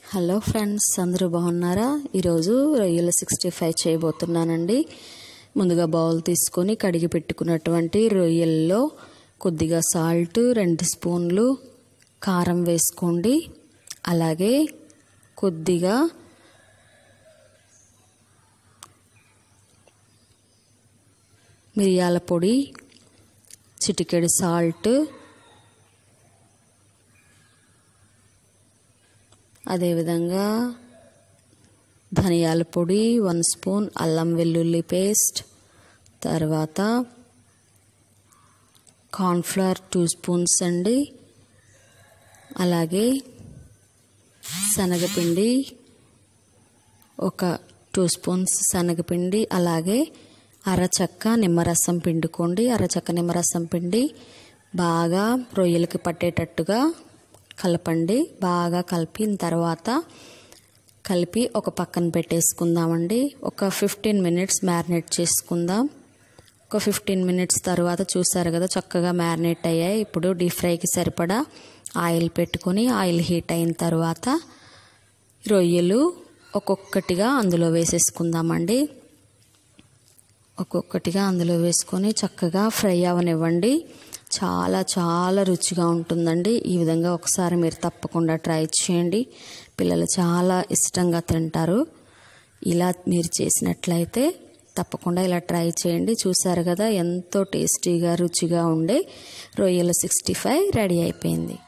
hello friends అందరూ బాగున్నారా ఈరోజు రొయ్యల సిక్స్టీ ఫైవ్ చేయబోతున్నానండి ముందుగా బౌల్ తీసుకొని కడిగి పెట్టుకున్నటువంటి రొయ్యల్లో కొద్దిగా సాల్ట్ రెండు స్పూన్లు కారం వేసుకోండి అలాగే కొద్దిగా మిరియాల పొడి చిటికెడు సాల్ట్ అదేవిధంగా ధనియాల పొడి వన్ స్పూన్ అల్లం వెల్లుల్లి పేస్ట్ తర్వాత కార్న్ఫ్లవర్ టూ స్పూన్స్ అండి అలాగే శనగపిండి ఒక టూ స్పూన్స్ శనగపిండి అలాగే అరచక్క నిమ్మరసం పిండుకోండి అరచక్క నిమ్మరసం పిండి బాగా రొయ్యలకి పట్టేటట్టుగా కలపండి బాగా కలిపిన తర్వాత కలిపి ఒక పక్కన పెట్టేసుకుందామండి ఒక ఫిఫ్టీన్ మినిట్స్ మ్యారినేట్ చేసుకుందాం ఒక ఫిఫ్టీన్ మినిట్స్ తర్వాత చూసారు కదా చక్కగా మ్యారినేట్ అయ్యాయి ఇప్పుడు డీప్ ఫ్రైకి సరిపడా ఆయిల్ పెట్టుకొని ఆయిల్ హీట్ అయిన తర్వాత రొయ్యలు ఒక్కొక్కటిగా అందులో వేసేసుకుందామండి ఒక్కొక్కటిగా అందులో వేసుకొని చక్కగా ఫ్రై అవనివ్వండి చాలా చాలా రుచిగా ఉంటుందండి ఈ విధంగా ఒకసారి మీరు తప్పకుండా ట్రై చేయండి పిల్లలు చాలా ఇష్టంగా తింటారు ఇలా మీరు చేసినట్లయితే తప్పకుండా ఇలా ట్రై చేయండి చూసారు కదా ఎంతో టేస్టీగా రుచిగా ఉండే రొయ్యల సిక్స్టీ ఫైవ్ రెడీ అయిపోయింది